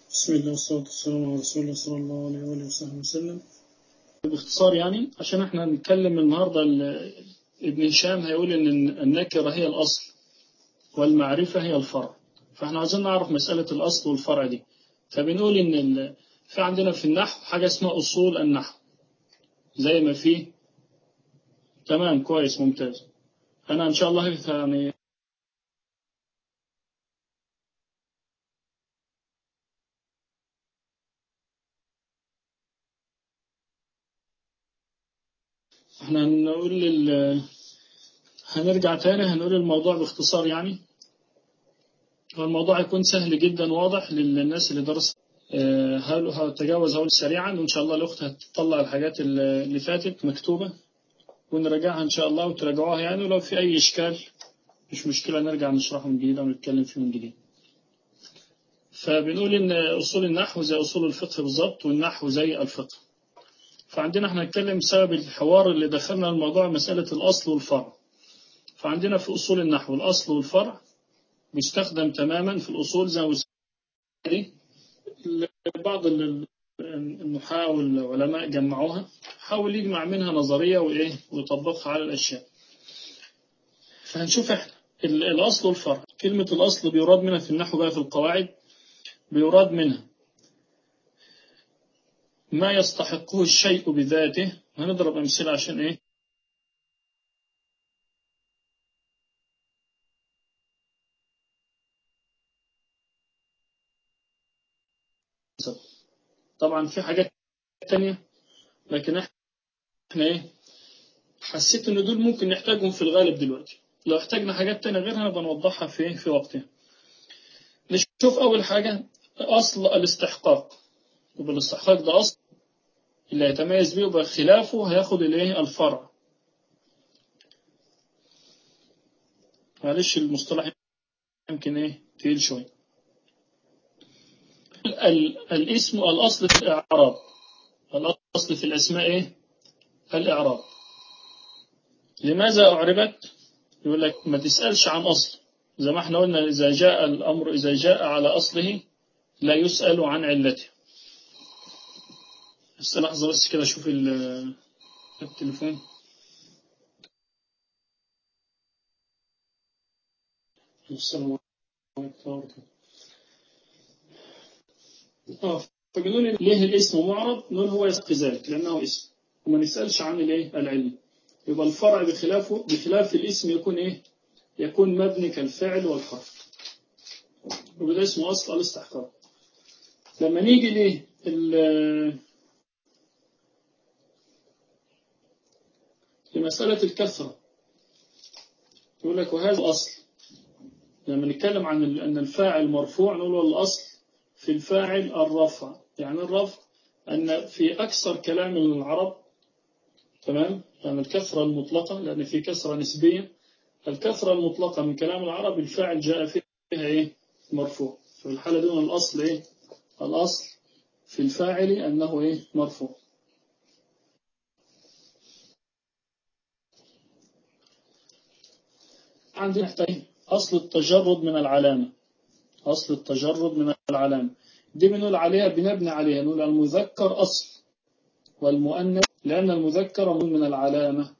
بسم الله والصلاة والسلام على رسول الله صلى الله عليه وآله وصحبه وسلم باختصار يعني عشان احنا نتكلم النهاردة ال- ابن هشام هيقول ان النكرة هي الأصل والمعرفة هي الفرع فاحنا عايزين نعرف مسألة الأصل والفرع دي فبنقول ان ال- في عندنا في النحو حاجة اسمها أصول النحو زي ما في تمام كويس ممتاز أنا إن شاء الله يعني احنا هنقول ال... هنرجع تاني هنقول الموضوع باختصار يعني هو الموضوع يكون سهل جدا واضح للناس اللي درست آه، هل- هتجاوز هقول سريعا وإن شاء الله الأخت هتطلع الحاجات اللي اللي فاتت مكتوبة ونراجعها إن شاء الله وتراجعوها يعني ولو في أي إشكال مش مشكلة نرجع نشرحه من جديد أو نتكلم فيه من جديد فبنقول إن أصول النحو زي أصول الفقه بالظبط والنحو زي الفقه فعندنا احنا نتكلم بسبب الحوار اللي دخلنا الموضوع مسألة الأصل والفرع فعندنا في أصول النحو الأصل والفرع بيستخدم تماما في الأصول زي ما دي بعض ال- النحاة والعلماء جمعوها حاول يجمع منها نظرية وإيه ويطبقها على الأشياء فهنشوف احنا ال- الأصل والفرع كلمة الأصل بيراد منها في النحو بقى في القواعد بيراد منها ما يستحقه الشيء بذاته هنضرب أمثلة عشان إيه طبعا في حاجات تانية لكن احنا ايه حسيت ان دول ممكن نحتاجهم في الغالب دلوقتي لو احتاجنا حاجات تانية غيرها نبقى نوضحها في في وقتها نشوف اول حاجة اصل الاستحقاق يبقى الاستحقاق ده اصل اللي هيتميز بيه يبقى خلافه هياخد الايه الفرع معلش المصطلح يمكن ايه تقيل شوية ال- الاسم الاصل في الاعراب الاصل في الاسماء ايه الاعراب لماذا اعربت يقول لك ما تسألش عن أصل زي ما احنا قلنا إذا جاء الأمر إذا جاء على أصله لا يسأل عن علته بس لحظة بس كده أشوف ال- التليفون السلام عليكم ورحمة الله. اه فبنقول ليه الاسم معرب نقول هو يستحق ذلك لأنه اسم وما نسألش عن الايه العلم يبقى الفرع بخلافه بخلاف الاسم يكون ايه يكون مبني كالفعل والحرف يبقى ده اسمه أصل الاستحقاق لما نيجي ليه ال- لمسألة الكثرة يقول لك وهذا أصل لما نتكلم عن ال- أن الفاعل مرفوع نقول الأصل في الفاعل الرفع يعني الرفع أن في أكثر كلام العرب تمام يعني الكثرة المطلقة لأن في كثرة نسبية الكثرة المطلقة من كلام العرب الفاعل جاء فيها إيه مرفوع في الحالة دون الأصل إيه الأصل في الفاعل أنه إيه مرفوع عندنا نحتاج أصل التجرد من العلامة أصل التجرد من العلامة دي بنقول عليها بنبني عليها نقول المذكر أصل والمؤنث لأن المذكر من العلامة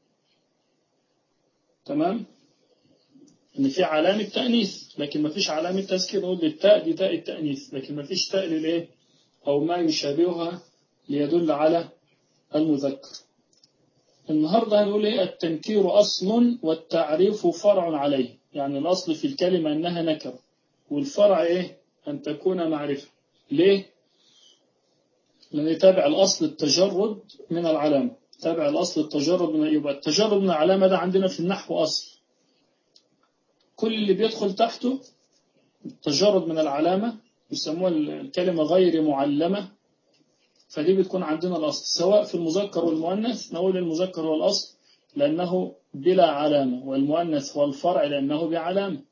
تمام إن في علامة تأنيث لكن ما فيش علامة تذكير نقول للتاء دي تاء التأنيث لكن ما فيش تاء للإيه أو ما يشابهها ليدل على المذكر النهاردة هنقول إيه التنكير أصل والتعريف فرع عليه يعني الأصل في الكلمة أنها نكرة والفرع إيه أن تكون معرفة ليه لأن يتابع الأصل التجرد من العلامة تابع الأصل التجرد من يبقى التجرد من العلامة ده عندنا في النحو أصل كل اللي بيدخل تحته التجرد من العلامة يسموها الكلمة غير معلمة فدي بتكون عندنا الأصل سواء في المذكر والمؤنث نقول المذكر هو الأصل لأنه بلا علامة والمؤنث هو الفرع لأنه بعلامة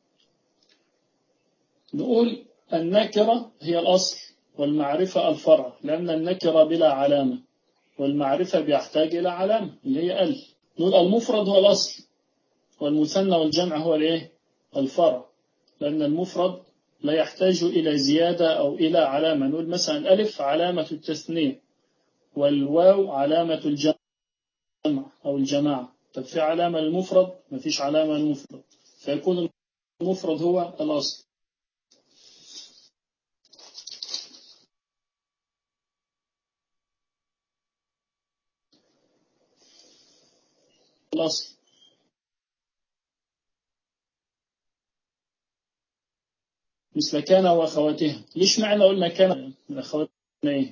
نقول النكرة هي الأصل والمعرفة الفرع لأن النكرة بلا علامة والمعرفة بيحتاج إلى علامة اللي هي ال نقول المفرد هو الأصل والمثنى والجمع هو الإيه الفرع لأن المفرد لا يحتاج إلى زيادة أو إلى علامة نقول مثلا الألف علامة التثنية والواو علامة الجمع أو الجماعة طب في علامة للمفرد ما فيش علامة للمفرد فيكون المفرد هو الأصل الأصل مثل كان وأخواتها ليش معنى قلنا كان من أخواتنا إيه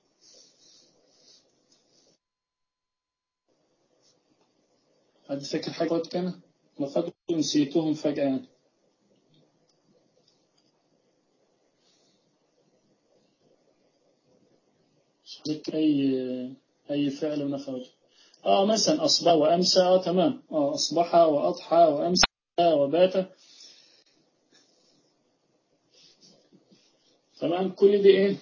حد فاكر حاجة وقت كان لقد نسيتهم فجأة يعني مش فاكر أي أي فعل من أخواتها اه مثلا أصبح وأمسى آه تمام اه أصبح وأضحى وأمسى وبات تمام كل دي إيه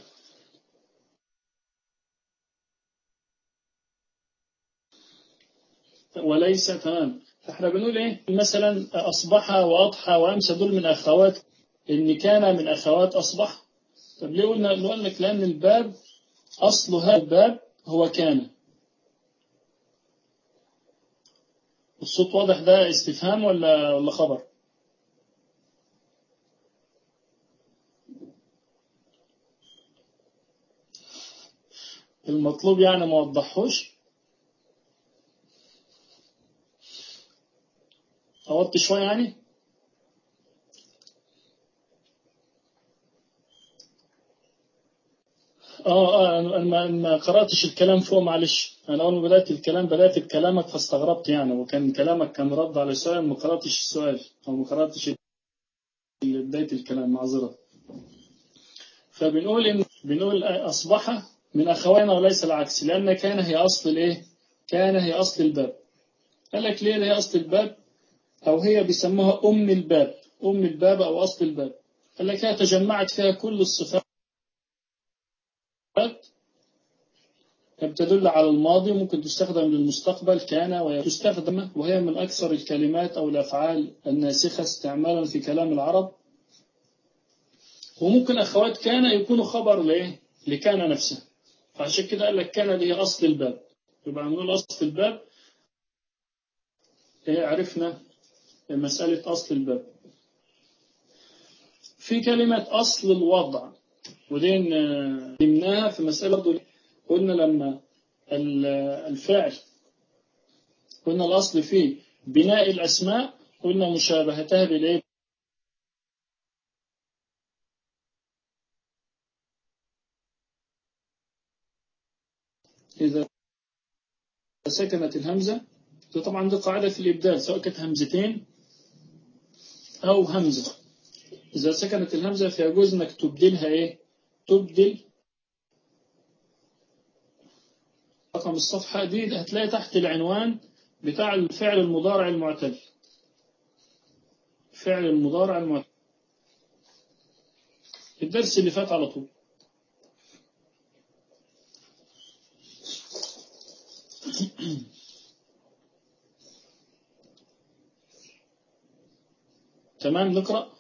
وليس تمام فاحنا بنقول ايه مثلا اصبح واضحى وامسى دول من اخوات ان كان من اخوات اصبح طب ليه قلنا قلنا لك لان الباب اصل هذا الباب هو كان الصوت واضح ده استفهام ولا ولا خبر المطلوب يعني ما وضحوش طولت شوية يعني اه اه انا ما, ما قراتش الكلام فوق معلش انا اول ما بدات الكلام بدات بكلامك فاستغربت يعني وكان كلامك كان رد على سؤال ما قراتش السؤال او ما قراتش بدايه الكلام معذره فبنقول ان بنقول اصبح من اخوينا وليس العكس لان كان هي اصل الايه كان هي اصل الباب قال لك ليه هي اصل الباب او هي بيسموها ام الباب ام الباب او اصل الباب قال لك هي تجمعت فيها كل الصفات تدل على الماضي ممكن تستخدم للمستقبل كان وتستخدم وهي من أكثر الكلمات أو الأفعال الناسخة استعمالا في كلام العرب وممكن أخوات كان يكونوا خبر لإيه؟ لكان نفسه فعشان كده قال لك كان دي أصل الباب يبقى نقول أصل الباب إيه عرفنا مسألة أصل الباب في كلمة أصل الوضع ودي نمناها في مسألة برضه قلنا لما الفعل قلنا الأصل فيه بناء الأسماء قلنا مشابهتها بالإيه إذا سكنت الهمزة طبعا دي قاعدة في الإبدال سواء كانت همزتين أو همزة إذا سكنت الهمزة فيجوز إنك تبدلها إيه تبدل رقم الصفحة دي هتلاقي تحت العنوان بتاع الفعل المضارع المعتل فعل المضارع المعتل الدرس اللي فات على طول تمام نقرأ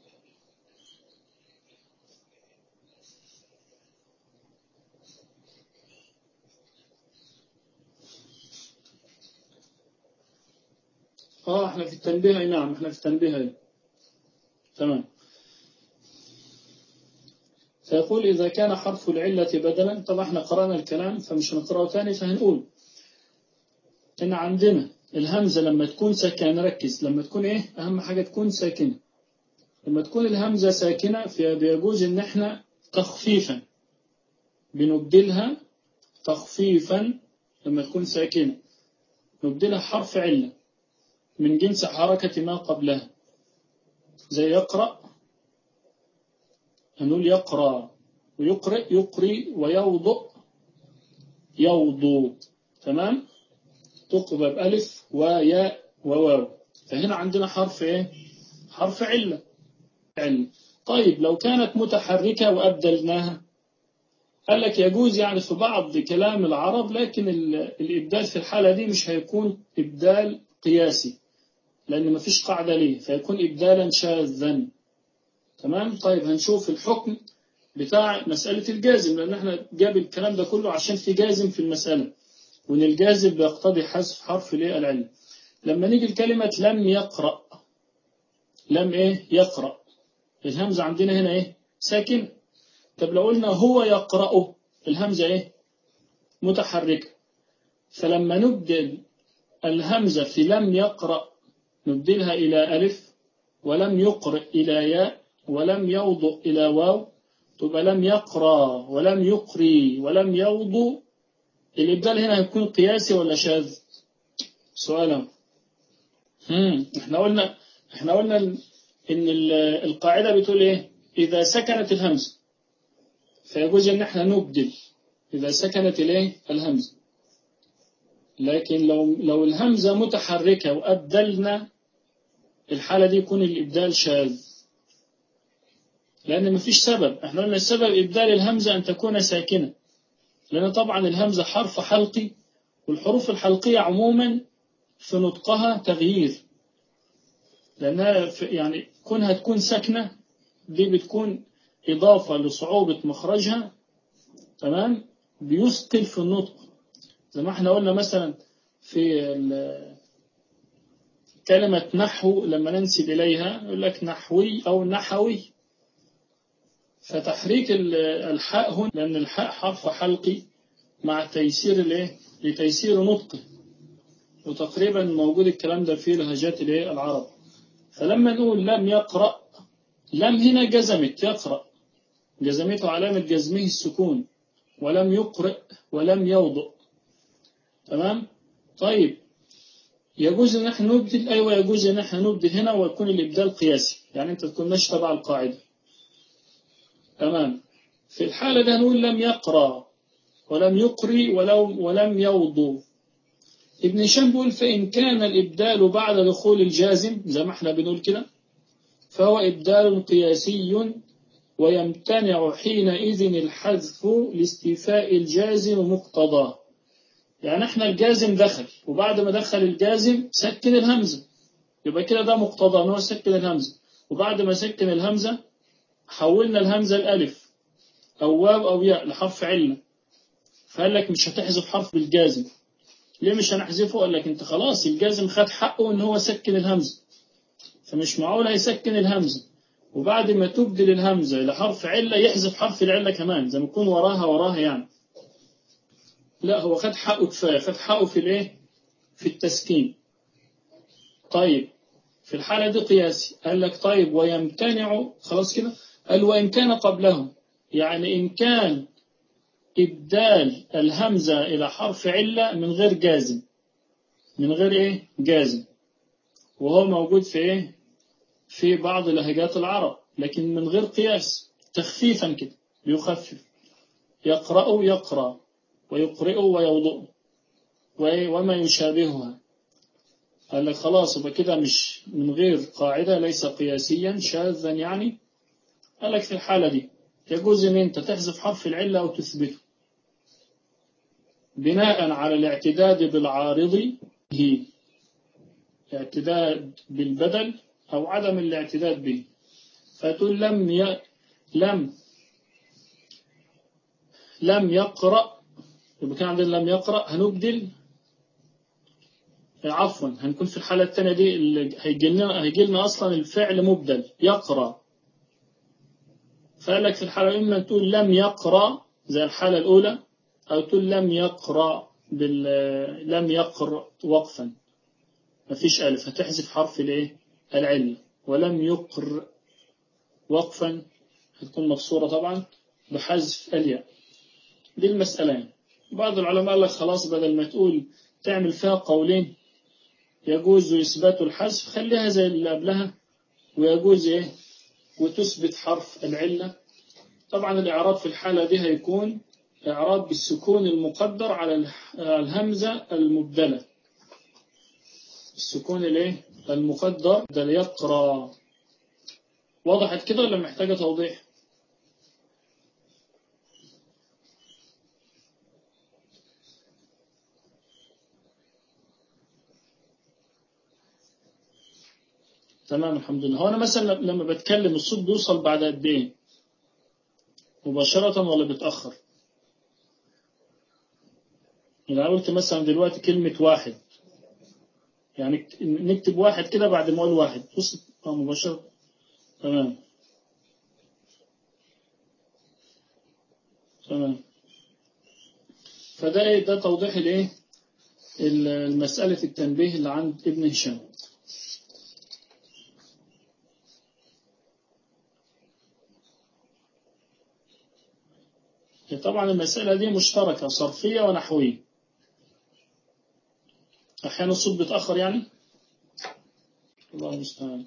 اه احنا في التنبيه اي نعم احنا في التنبيه اي تمام فيقول إذا كان حرف العلة بدلا طبعا احنا قرأنا الكلام فمش هنقرأه تاني فهنقول إن عندنا الهمزة لما تكون ساكنة نركز لما تكون إيه أهم حاجة تكون ساكنة لما تكون الهمزة ساكنة فبيجوز إن احنا تخفيفا بنبدلها تخفيفا لما تكون ساكنة نبدلها حرف علة من جنس حركة ما قبلها زي يقرأ هنقول يقرأ ويقرأ يقري ويوضع يوضو تمام تقبل بألف وياء وواو فهنا عندنا حرف ايه حرف علة علة طيب لو كانت متحركة وأبدلناها قال لك يجوز يعني في بعض كلام العرب لكن الإبدال في الحالة دي مش هيكون إبدال قياسي لأن ما فيش قاعدة ليه فيكون إبدالا شاذا تمام طيب هنشوف الحكم بتاع مسألة الجازم لأن احنا جاب الكلام ده كله عشان في جازم في المسألة وإن الجازم بيقتضي حذف حرف الايه العلم لما نيجي لكلمة لم يقرأ لم ايه يقرأ الهمزة عندنا هنا ايه ساكن طب لو قلنا هو يقرأ الهمزة ايه متحركة فلما نبدل الهمزة في لم يقرأ نبدلها إلى ألف ولم يقرأ إلى ياء ولم يوضع إلى واو تبقى لم يقرأ ولم يقري ولم يوضع الإبدال هنا هيكون قياسي ولا شاذ سؤالا هم. احنا قلنا احنا قلنا ان القاعدة بتقول ايه اذا سكنت الهمزة فيجوز ان احنا نبدل اذا سكنت الايه الهمزة لكن لو لو الهمزة متحركة وأبدلنا الحالة دي يكون الإبدال شاذ لأن مفيش سبب احنا قلنا السبب إبدال الهمزة أن تكون ساكنة لأن طبعا الهمزة حرف حلقي والحروف الحلقية عموما في نطقها تغيير لأنها يعني كونها تكون ساكنة دي بتكون إضافة لصعوبة مخرجها تمام بيثقل في النطق زي ما احنا قلنا مثلا في كلمة نحو لما ننسب إليها يقول لك نحوي أو نحوي فتحريك الحاء هنا لأن الحاء حرف حلقي مع تيسير الايه لتيسير نطقه وتقريبا موجود الكلام ده في لهجات الايه العرب فلما نقول لم يقرأ لم هنا جزمت يقرأ جزمته علامة جزمه السكون ولم يقرأ ولم يوضع تمام طيب يجوز ان احنا نبدل ايوه يجوز ان احنا نبدل هنا ويكون الابدال قياسي يعني انت تكون ماشي تبع القاعده تمام في الحاله ده نقول لم يقرا ولم يقري ولو ولم يوضو ابن هشام بيقول فان كان الابدال بعد دخول الجازم زي ما احنا بنقول كده فهو ابدال قياسي ويمتنع حينئذ الحذف لاستيفاء الجازم مقتضاه يعني احنا الجازم دخل وبعد ما دخل الجازم سكن الهمزة يبقى كده ده مقتضى ان هو سكن الهمزة وبعد ما سكن الهمزة حولنا الهمزة الألف أو واو أو ياء لحرف علة فقال لك مش هتحذف حرف بالجازم ليه مش هنحذفه قال لك انت خلاص الجازم خد حقه ان هو سكن الهمزة فمش معقول هيسكن الهمزة وبعد ما تبدل الهمزة إلى حرف علة يحذف حرف العلة كمان زي ما يكون وراها وراها يعني لا هو خد حقه كفاية خد حقه في الايه في التسكين طيب في الحالة دي قياسي قال لك طيب ويمتنع خلاص كده قال وإن كان قبله يعني إن كان إبدال الهمزة إلى حرف علة من غير جازم من غير إيه جازم وهو موجود في إيه في بعض لهجات العرب لكن من غير قياس تخفيفا كده بيخفف يقرأ يقرأ ويقرئ ويوضئ وما يشابهها قال لك خلاص يبقى كده مش من غير قاعدة ليس قياسيا شاذا يعني قال لك في الحالة دي يجوز ان انت تحذف حرف العلة او تثبته بناء على الاعتداد بالعارض هي اعتداد بالبدل او عدم الاعتداد به فتقول لم ي... لم لم يقرأ يبقى كان عندنا لم يقرأ هنبدل عفوا هنكون في الحالة الثانية دي اللي هيجي لنا هيجي لنا أصلا الفعل مبدل يقرأ فقال لك في الحالة إما تقول لم يقرأ زي الحالة الأولى أو تقول لم يقرأ بال لم يقرأ وقفا مفيش ألف هتحذف حرف الإيه العلة ولم يقر وقفا هتكون مكسورة طبعا بحذف الياء دي المسألة بعض العلماء قال لك خلاص بدل ما تقول تعمل فيها قولين يجوز إثبات الحذف خليها زي اللي قبلها ويجوز إيه وتثبت حرف العلة طبعا الإعراب في الحالة دي هيكون إعراب بالسكون المقدر على الهمزة المبدلة السكون الايه المقدر ده يقرأ وضحت كده ولا محتاجة توضيح تمام الحمد لله هو أنا مثلا لما بتكلم الصوت بيوصل بعد قد إيه مباشرة ولا بيتأخر إذا قلت مثلا دلوقتي كلمة واحد يعني نكتب واحد كده بعد ما أقول واحد بص مباشرة تمام تمام فده ايه ده توضيح الايه المسألة التنبيه اللي عند ابن هشام طبعا المسألة دي مشتركة صرفية ونحوية أحيانا الصوت بيتأخر يعني الله المستعان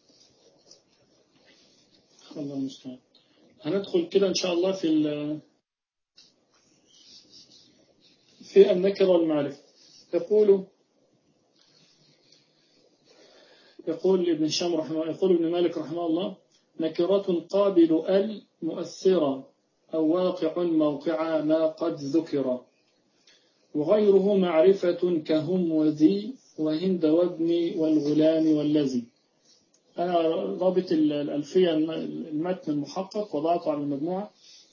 الله المستعان هندخل كده إن شاء الله في في النكرة والمعرفة يقول يقول ابن هشام رحمه يقول ابن مالك رحمه الله نكرة قابل ال مؤثرة أو واقع موقع ما قد ذكر وغيره معرفة كهم وذي وهند وابني والغلام والذي أنا رابط الألفية المتن المحقق وضعته على المجموعة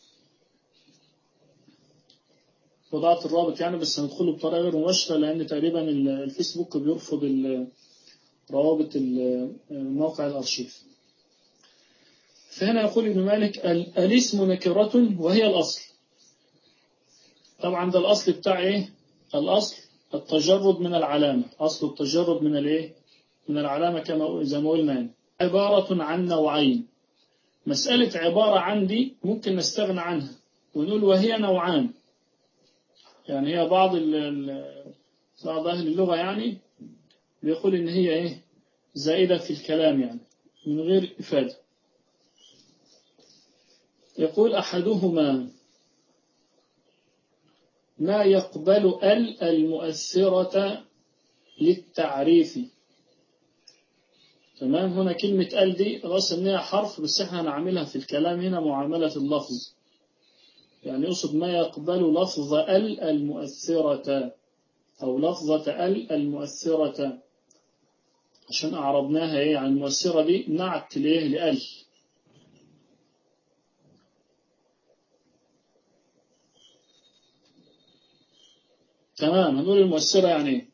وضعت الرابط يعني بس هندخله بطريقة غير مباشرة لأن تقريبا الفيسبوك بيرفض روابط موقع الأرشيف فهنا يقول ابن مالك الاسم نكرة وهي الأصل طبعا ده الأصل بتاع إيه الأصل التجرد من العلامة أصل التجرد من الإيه من العلامة كما زي ما قلنا يعني. عبارة عن نوعين مسألة عبارة عن دي ممكن نستغنى عنها ونقول وهي نوعان يعني هي بعض ال بعض أهل اللغة يعني بيقول إن هي إيه زائدة في الكلام يعني من غير إفادة يقول أحدهما ما يقبل ال المؤثرة للتعريف تمام هنا كلمة ال دي خلاص إنها حرف بس إحنا هنعملها في الكلام هنا معاملة اللفظ يعني يقصد ما يقبل لفظ ال المؤثرة أو لفظة ال المؤثرة عشان أعرضناها إيه عن المؤثرة دي نعت ليه لأل تمام هنقول المؤثرة يعني ايه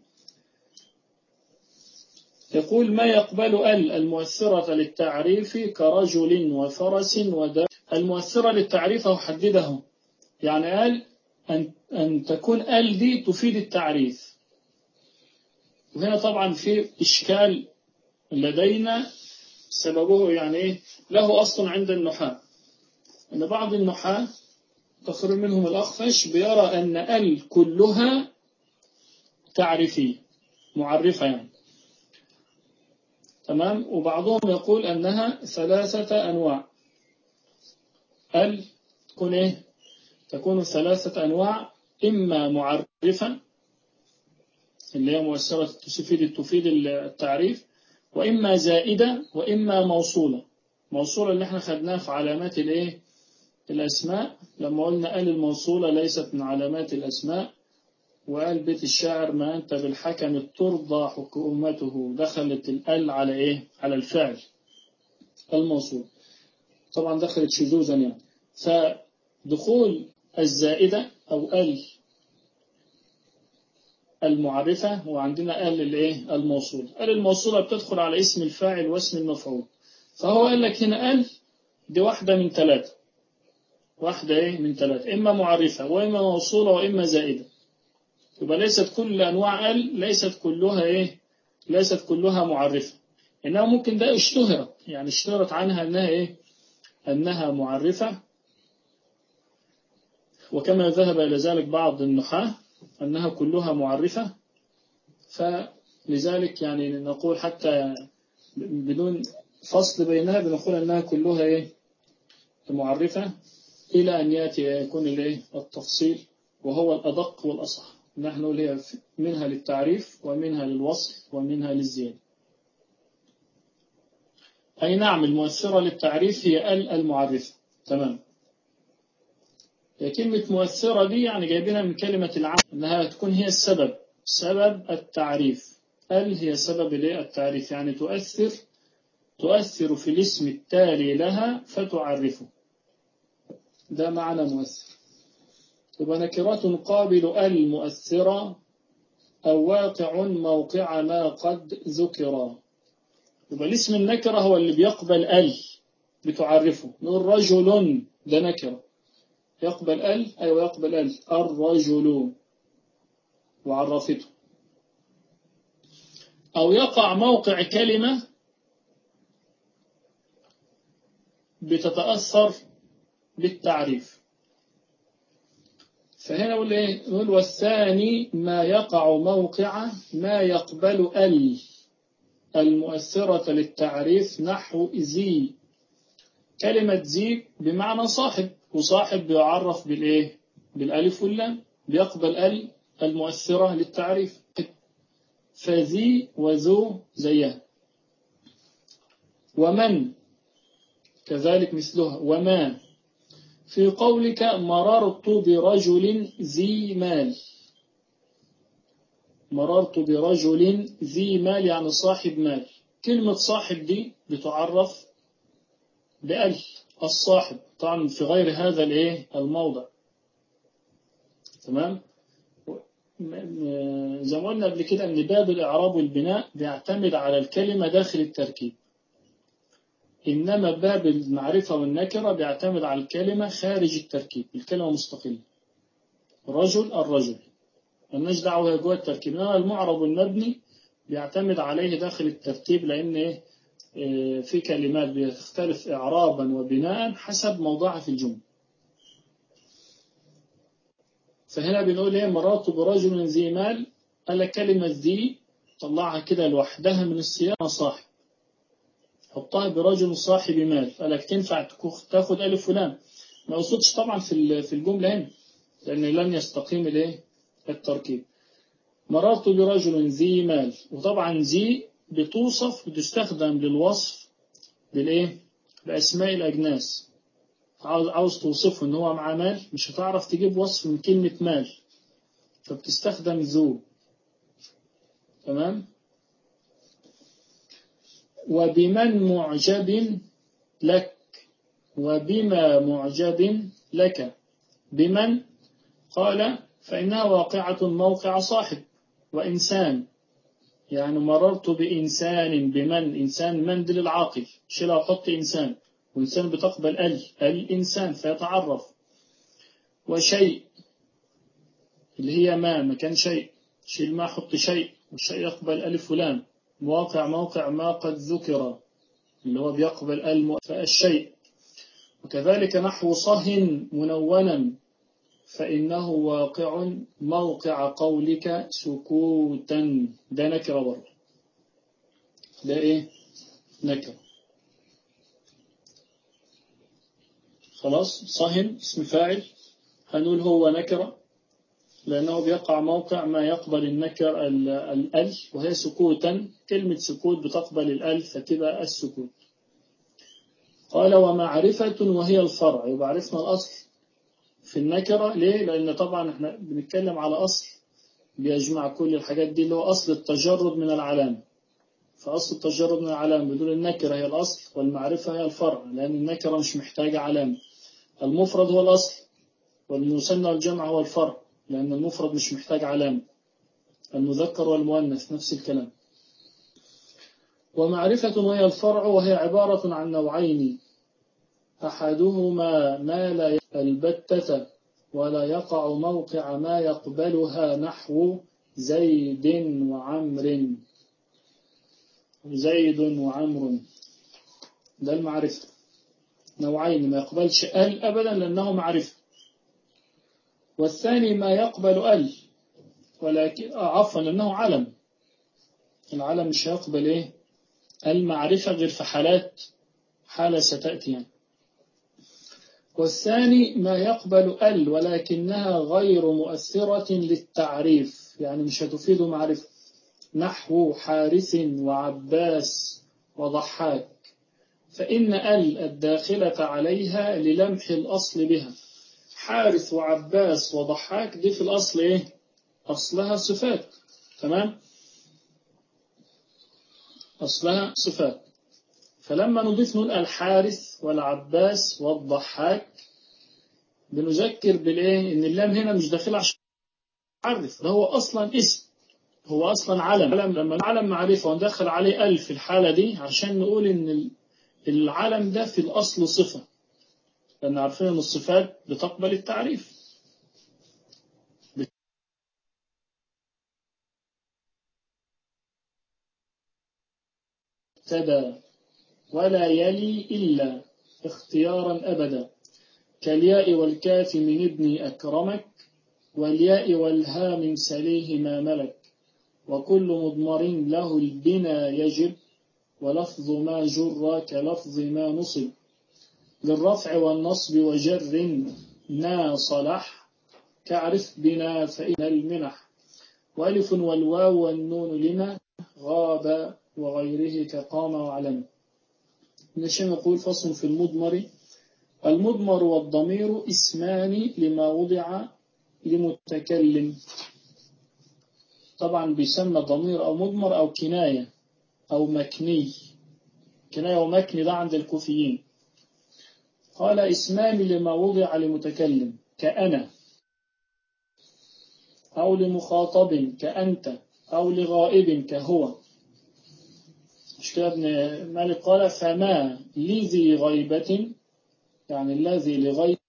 يقول ما يقبل ال المؤثرة للتعريف كرجل وفرس ودار المؤثرة للتعريف أحدده يعني قال أن, أن تكون ال دي تفيد التعريف وهنا طبعا في إشكال لدينا سببه يعني إيه له أصل عند النحاة أن بعض النحاة تقريبا منهم الأخفش بيرى أن ال كلها تعريفية معرفة يعني تمام وبعضهم يقول أنها ثلاثة أنواع ال تكون إيه تكون ثلاثة أنواع إما معرفة اللي هي مؤثرة تفيد تفيد التعريف وإما زائدة وإما موصولة موصولة اللي احنا خدناها في علامات الايه الأسماء لما قلنا ال الموصولة ليست من علامات الأسماء وقال بيت الشاعر ما أنت بالحكم ترضى حكومته دخلت الأل على إيه على الفعل الموصول طبعا دخلت شذوذا يعني فدخول الزائدة أو ال المعرفة وعندنا ال الايه الموصول ال الموصولة بتدخل على اسم الفاعل واسم المفعول فهو قال لك هنا ال دي واحدة من ثلاثة واحدة ايه من ثلاثة إما معرفة وإما موصولة وإما زائدة يبقى ليست كل أنواع ال ليست كلها إيه ليست كلها معرفة إنها ممكن ده اشتهرت يعني اشتهرت عنها أنها إيه أنها معرفة وكما ذهب إلى ذلك بعض النحاة أنها كلها معرفة فلذلك يعني نقول حتى بدون فصل بينها بنقول أنها كلها إيه معرفة إلى أن يأتي يكون الإيه التفصيل وهو الأدق والأصح نحن هي منها للتعريف ومنها للوصف ومنها للزيادة أي نعم المؤثرة للتعريف هي ال المعرفة تمام كلمة مؤثرة دي يعني جايبينها من كلمة العام أنها تكون هي السبب سبب التعريف ال هي سبب التعريف يعني تؤثر تؤثر في الاسم التالي لها فتعرفه ده معنى مؤثر يبقى نكرات قابل المؤثرة أو واقع موقع ما قد ذكر يبقى الاسم النكرة هو اللي بيقبل ال بتعرفه نقول رجل ده نكرة يقبل ال أيوة يقبل ال الرجل وعرفته أو يقع موقع كلمة بتتأثر بالتعريف فهنا نقول ايه نقول والثاني ما يقع موقع ما يقبل ال المؤثرة للتعريف نحو زي كلمة زي بمعنى صاحب وصاحب بيعرف بالايه بالالف واللام بيقبل ال المؤثرة للتعريف فذي وذو زيها ومن كذلك مثلها وما في قولك مررت برجل ذي مال مررت برجل ذي مال يعني صاحب مال كلمة صاحب دي بتعرف بأل الصاحب طبعا في غير هذا الايه الموضع تمام زي ما قلنا قبل كده ان باب الاعراب والبناء بيعتمد على الكلمة داخل التركيب إنما باب المعرفة والنكرة بيعتمد على الكلمة خارج التركيب الكلمة مستقلة رجل الرجل مالناش دعوة جوه التركيب إنما المعرب والمبني بيعتمد عليه داخل الترتيب لأن في كلمات بتختلف إعرابا وبناء حسب موضعها في الجملة فهنا بنقول ايه مررت برجل ذي مال قال كلمة ذي طلعها كده لوحدها من السياق صاحب حطها برجل صاحب مال فلك تنفع تاخد ألف ولام ما أقصدش طبعا في في الجملة هنا لأن لن يستقيم الايه التركيب مررت برجل ذي مال وطبعا ذي بتوصف بتستخدم للوصف بالايه بأسماء الأجناس عاوز عاوز توصفه ان هو معاه مال مش هتعرف تجيب وصف من كلمة مال فبتستخدم ذو تمام وبمن معجب لك وبما معجب لك بمن قال فإنها واقعة موقع صاحب وإنسان يعني مررت بإنسان بمن إنسان من دل العاقل شيلها وحط إنسان وإنسان بتقبل ال الإنسان فيتعرف وشيء اللي هي ما مكان شيء شيل ما حط شيء والشيء يقبل ألف ولام مواقع موقع ما قد ذكر اللي هو بيقبل الم... فالشيء وكذلك نحو صهن منونا فإنه واقع موقع قولك سكوتا ده نكرة برضه ده إيه نكرة خلاص صهن اسم فاعل هنقول هو نكرة لأنه بيقع موقع ما يقبل النكر الأل وهي سكوتا كلمة سكوت بتقبل الأل فتبقى السكوت قال ومعرفة وهي الفرع يبقى عرفنا الأصل في النكرة ليه؟ لأن طبعا احنا بنتكلم على أصل بيجمع كل الحاجات دي اللي هو أصل التجرد من العلامة فأصل التجرد من العلامة بدون النكرة هي الأصل والمعرفة هي الفرع لأن النكرة مش محتاجة علامة المفرد هو الأصل والمثنى والجمع هو الفرع لأن المفرد مش محتاج علامة المذكر والمؤنث نفس الكلام ومعرفة وهي الفرع وهي عبارة عن نوعين أحدهما ما لا البتة ولا يقع موقع ما يقبلها نحو زيد وعمر زيد وعمر ده المعرفة نوعين ما يقبلش ال أبدا لأنه معرفة والثاني ما يقبل ال ولكن عفوا لأنه علم العلم مش هيقبل إيه المعرفة غير في حالات حالة ستأتي يعني. والثاني ما يقبل ال ولكنها غير مؤثرة للتعريف يعني مش هتفيد معرفة نحو حارث وعباس وضحاك فإن ال الداخلة عليها للمح الأصل بها حارث وعباس وضحاك دي في الأصل إيه أصلها صفات تمام أصلها صفات فلما نضيف نقول الحارث والعباس والضحاك بنذكر بالايه ان اللام هنا مش داخل عشان عرف ده هو اصلا اسم هو اصلا علم لما العلم معرفه وندخل عليه الف في الحاله دي عشان نقول ان العلم ده في الاصل صفه لان عارفين ان الصفات بتقبل التعريف ابتدى ولا يلي إلا اختيارا أبدا كالياء والكاف من ابن أكرمك والياء والها من سليه ما ملك وكل مضمر له البنا يجب ولفظ ما جر كلفظ ما نصب للرفع والنصب وجر نا صلح كعرف بنا فإن المنح وألف والواو والنون لما غاب وغيره كقام وعلم نشم يقول فصل في المضمر المضمر والضمير اسمان لما وضع لمتكلم طبعا بيسمى ضمير أو مضمر أو كناية أو مكني كناية ومكني ده عند الكوفيين قال اسمان لما وضع لمتكلم كأنا أو لمخاطب كأنت أو لغائب كهو مش كده ابن مالك قال فما لذي غيبة يعني الذي لغيبة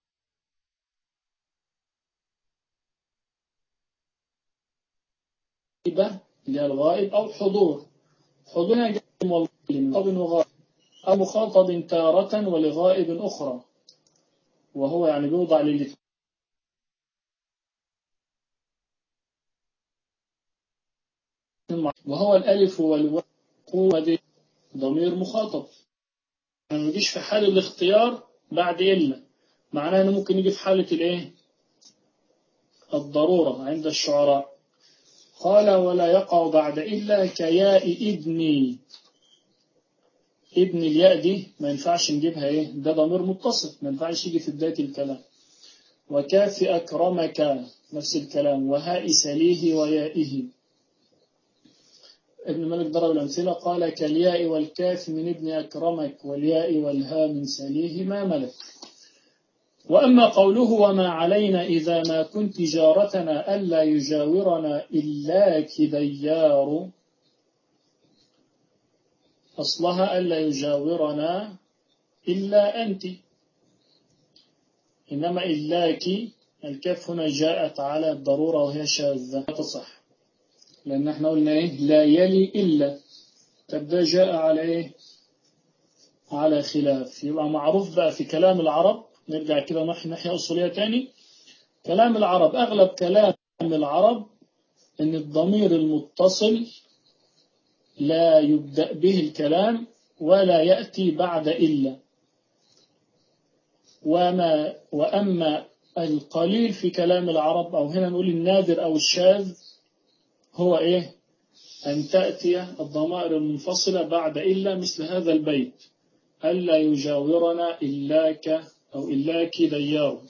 اللي هي الغائب أو حضور حضور يعني غائب وغائب أو مخاطب تارة ولغائب أخرى وهو يعني بيوضع للاثنين وهو الألف والواو قوة ضمير مخاطب يعني ما يجيش في حال الاختيار بعد إلا معناه أنه ممكن يجي في حالة الإيه الضرورة عند الشعراء قال ولا يقع بعد إلا كياء ابني ابن الياء دي ما ينفعش نجيبها إيه ده ضمير متصل ما ينفعش يجي في بداية الكلام وكاف أكرمك نفس الكلام وهاء سليه ويائه ابن مالك ضرب الأمثلة قال كالياء والكاف من ابن أكرمك والياء والها من سليه ما ملك وأما قوله وما علينا إذا ما كنت جارتنا ألا يجاورنا إلا كديار أصلها ألا يجاورنا إلا أنت إنما إلاك الكاف هنا جاءت على الضرورة وهي شاذة تصح لأن احنا قلنا إيه لا يلي إلا طب ده جاء على إيه على خلاف يبقى معروف بقى في كلام العرب نرجع كده ناحية أصولية تاني كلام العرب أغلب كلام العرب إن الضمير المتصل لا يبدأ به الكلام ولا يأتي بعد إلا وما وأما القليل في كلام العرب أو هنا نقول النادر أو الشاذ هو إيه أن تأتي الضمائر المنفصلة بعد إلا مثل هذا البيت ألا يجاورنا إلاك أو إلاك ديار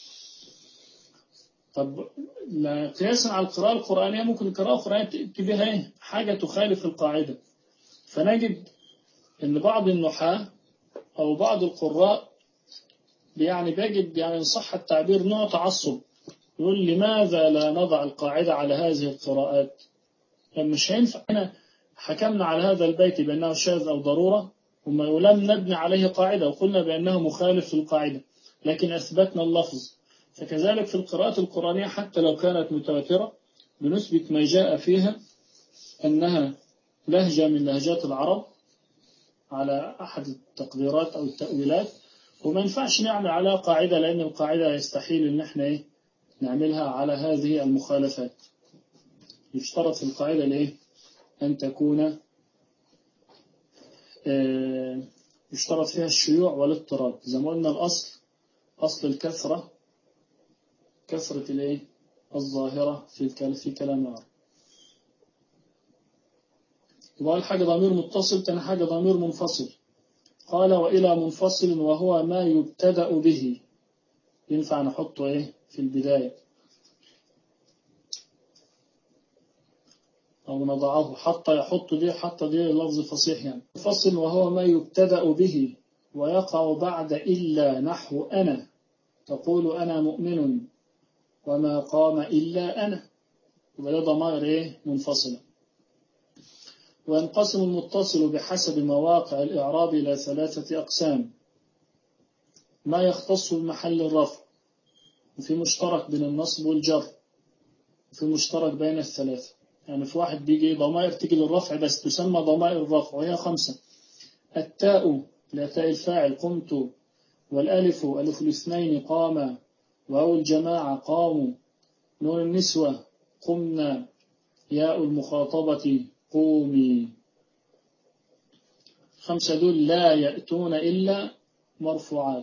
طب قياسا على القراءة القرآنية ممكن القراءة القرآنية تأتي بها إيه؟ حاجة تخالف القاعدة فنجد أن بعض النحاة أو بعض القراء يعني بيجد يعني إن صح التعبير نوع تعصب يقول لماذا لا نضع القاعدة على هذه القراءات مش هينفع هنا حكمنا على هذا البيت بأنه شاذ أو ضرورة ولم نبني عليه قاعدة وقلنا بأنه مخالف في القاعدة لكن أثبتنا اللفظ فكذلك في القراءات القرآنية حتى لو كانت متواترة بنثبت ما جاء فيها أنها لهجة من لهجات العرب على أحد التقديرات أو التأويلات وما ينفعش نعمل على قاعدة لأن القاعدة يستحيل أن احنا إيه نعملها على هذه المخالفات يشترط في القاعدة ليه أن تكون يشترط فيها الشيوع والاضطراب زي ما قلنا الأصل أصل الكثرة كثرة الايه الظاهرة في في كلام العرب وقال حاجة ضمير متصل تاني حاجة ضمير منفصل قال وإلى منفصل وهو ما يبتدأ به ينفع نحطه إيه في البداية أو نضعه حتى يحط دي حتى دي لفظ فصيح يعني فصل وهو ما يبتدأ به ويقع بعد إلا نحو أنا تقول أنا مؤمن وما قام إلا أنا يبقى ده ضمائر إيه منفصلة وينقسم المتصل بحسب مواقع الإعراب إلى ثلاثة أقسام ما يختص بمحل الرفع وفي مشترك بين النصب والجر وفي مشترك بين الثلاثة يعني في واحد بيجي ضمائر تيجي للرفع بس تسمى ضمائر الرفع وهي خمسة التاء لتاء الفاعل قمت والألف ألف الاثنين قام واو الجماعة قاموا نون النسوة قمنا ياء المخاطبة قومي خمسة دول لا يأتون إلا مرفوعات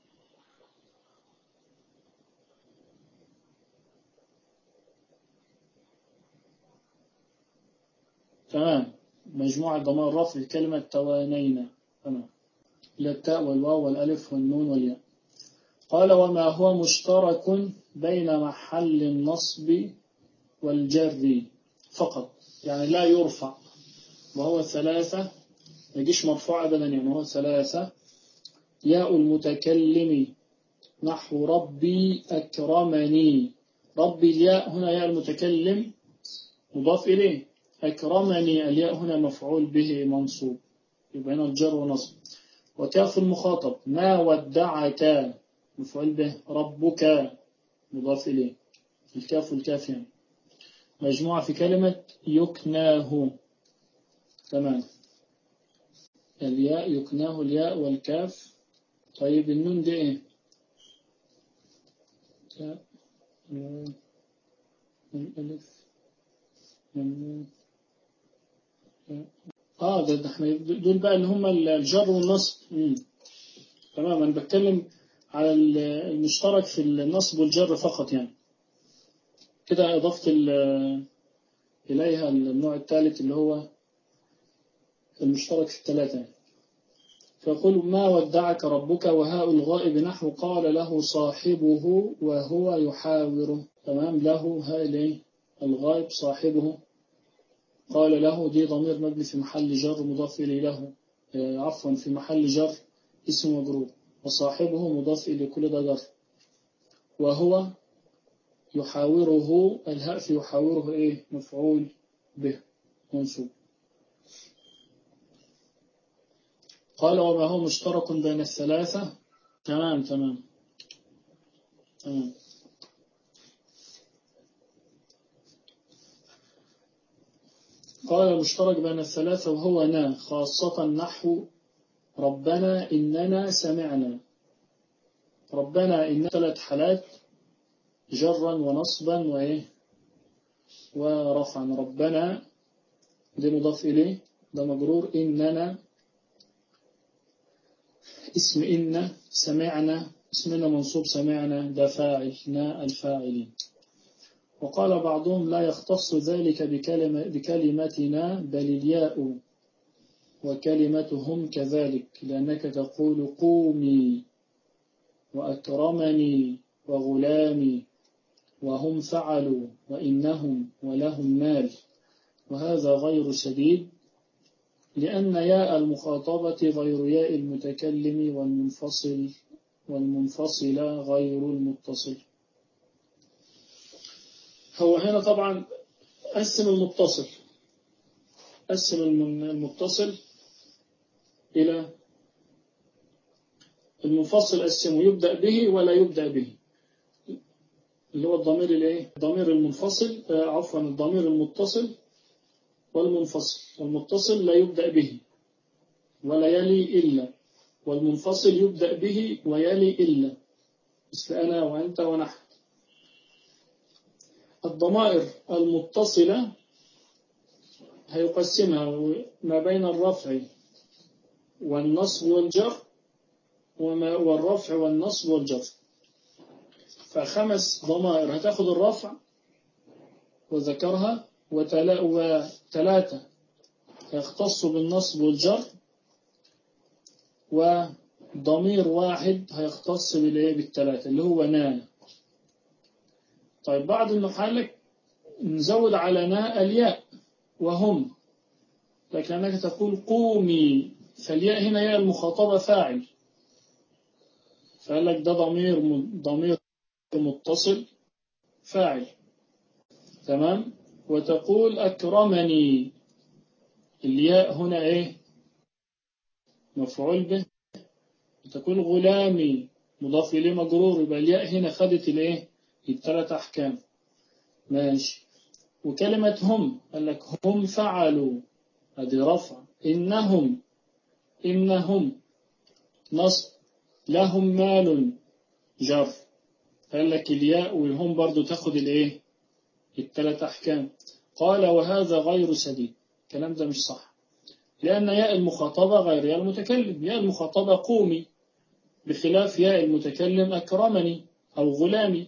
تمام مجموعة ضمائر الرفع كلمة توانينا تمام للتاء والواو والألف والنون والياء قال وما هو مشترك بين محل النصب والجر فقط يعني لا يرفع وهو ثلاثة ما يجيش مرفوع أبدا يعني هو ثلاثة ياء المتكلم نحو ربي أكرمني ربي الياء هنا ياء المتكلم مضاف إليه أكرمني الياء هنا مفعول به منصوب يبقى هنا الجر ونصب وكاف المخاطب ما ودعك مفعول به ربك مضاف إليه الكاف والكاف يعني مجموعة في كلمة يكناه تمام الياء يكناه الياء والكاف طيب النون دي ايه تاء نون الألف النون اه ده احنا دول بقى اللي هم الجر والنصب مم. تمام انا بتكلم على المشترك في النصب والجر فقط يعني كده اضفت اليها النوع الثالث اللي هو المشترك في الثلاثه يعني. فيقول ما ودعك ربك وهاء الغائب نحو قال له صاحبه وهو يحاوره تمام له هاء الغائب صاحبه قال له دي ضمير مبني في محل جر مضاف إليه له عفوا في محل جر اسم مجرور وصاحبه مضاف إلى كل ده جر وهو يحاوره الهاء في يحاوره إيه مفعول به منصوب قال وما هو مشترك بين الثلاثة تمام تمام تمام قال المشترك بين الثلاثة وهو نا خاصة نحو ربنا إننا سمعنا ربنا إن ثلاث حالات جرا ونصبا وإيه ورفعا ربنا ده مضاف إليه ده مجرور إننا اسم إن سمعنا اسمنا منصوب سمعنا ده فاعل نا الفاعلين وقال بعضهم لا يختص ذلك بكلمة بكلمتنا بل الياء وكلمتهم كذلك لأنك تقول قومي وأكرمني وغلامي وهم فعلوا وإنهم ولهم مال وهذا غير سديد لأن ياء المخاطبة غير ياء المتكلم والمنفصل والمنفصلة غير المتصل هو هنا طبعا قسم المتصل قسم المتصل إلى المنفصل قسمه يبدأ به ولا يبدأ به اللي هو الضمير الايه الضمير المنفصل آه عفوا الضمير المتصل والمنفصل المتصل لا يبدأ به ولا يلي إلا والمنفصل يبدأ به ويلي إلا مثل أنا وأنت ونحن الضمائر المتصلة هيقسمها ما بين الرفع والنصب والجر وما والرفع والنصب والجر فخمس ضمائر هتاخد الرفع وذكرها وثلاثة يختص بالنصب والجر وضمير واحد هيختص بالايه بالثلاثة اللي هو نا طيب بعد النحالك نزود على نا الياء وهم لكنك تقول قومي فالياء هنا ياء المخاطبة فاعل فقال لك ده ضمير ضمير متصل فاعل تمام وتقول أكرمني الياء هنا إيه مفعول به وتقول غلامي مضاف إليه مجرور يبقى الياء هنا خدت الإيه الثلاث أحكام ماشي وكلمة هم قال لك هم فعلوا هذه رفع إنهم إنهم نصب لهم مال جر قال لك الياء والهم برضو تاخد الايه الثلاث احكام قال وهذا غير سديد الكلام ده مش صح لان ياء المخاطبه غير ياء المتكلم ياء المخاطبه قومي بخلاف ياء المتكلم اكرمني او غلامي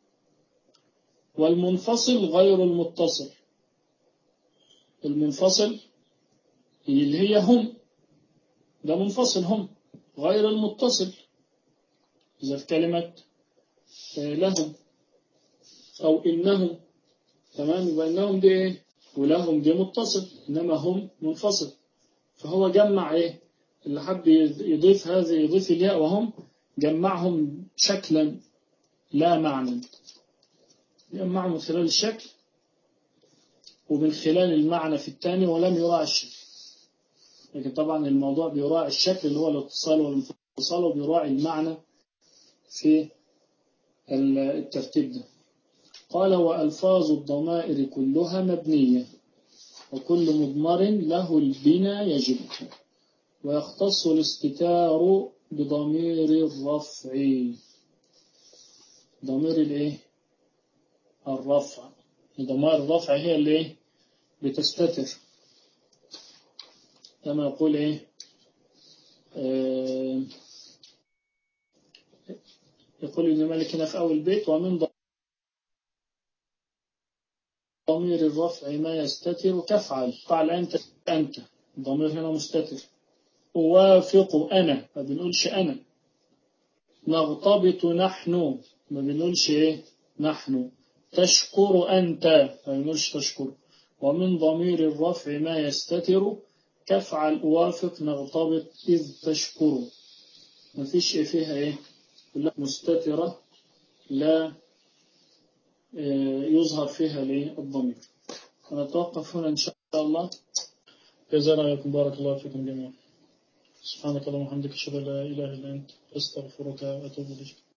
والمنفصل غير المتصل المنفصل اللي هي هم ده منفصل هم غير المتصل إذا في كلمة لهم أو إنهم تمام يبقى إنهم دي إيه ولهم دي متصل إنما هم منفصل فهو جمع إيه اللي حب يضيف هذه يضيف الياء وهم جمعهم شكلا لا معنى جمعهم من خلال الشكل ومن خلال المعنى في الثاني ولم يراعي الشكل لكن طبعا الموضوع بيراعي الشكل اللي هو الاتصال والانفصال وبيراعي المعنى في الترتيب ده قال وألفاظ الضمائر كلها مبنية وكل مضمر له البنا يجب ويختص الاستتار بضمير الرفع ضمير الايه الرفع ضمائر الرفع هي اللي بتستتر كما يقول ايه آه يقول ابن مالك هنا في أول بيت ومن ضمير الرفع ما يستتر كفعل فعل أنت أنت ضمير هنا مستتر أوافق أنا ما بنقولش أنا نغتبط نحن ما بنقولش إيه نحن تشكر أنت ما بنقولش تشكر ومن ضمير الرفع ما يستتر كفعل أوافق نغتبط إذ تشكر ما فيش فيها إيه كلها مستترة لا يظهر فيها الضمير نتوقف هنا إن شاء الله جزانا عليكم بارك الله فيكم جميعا سبحانك اللهم وبحمدك اشهد ان لا اله الا انت استغفرك واتوب اليك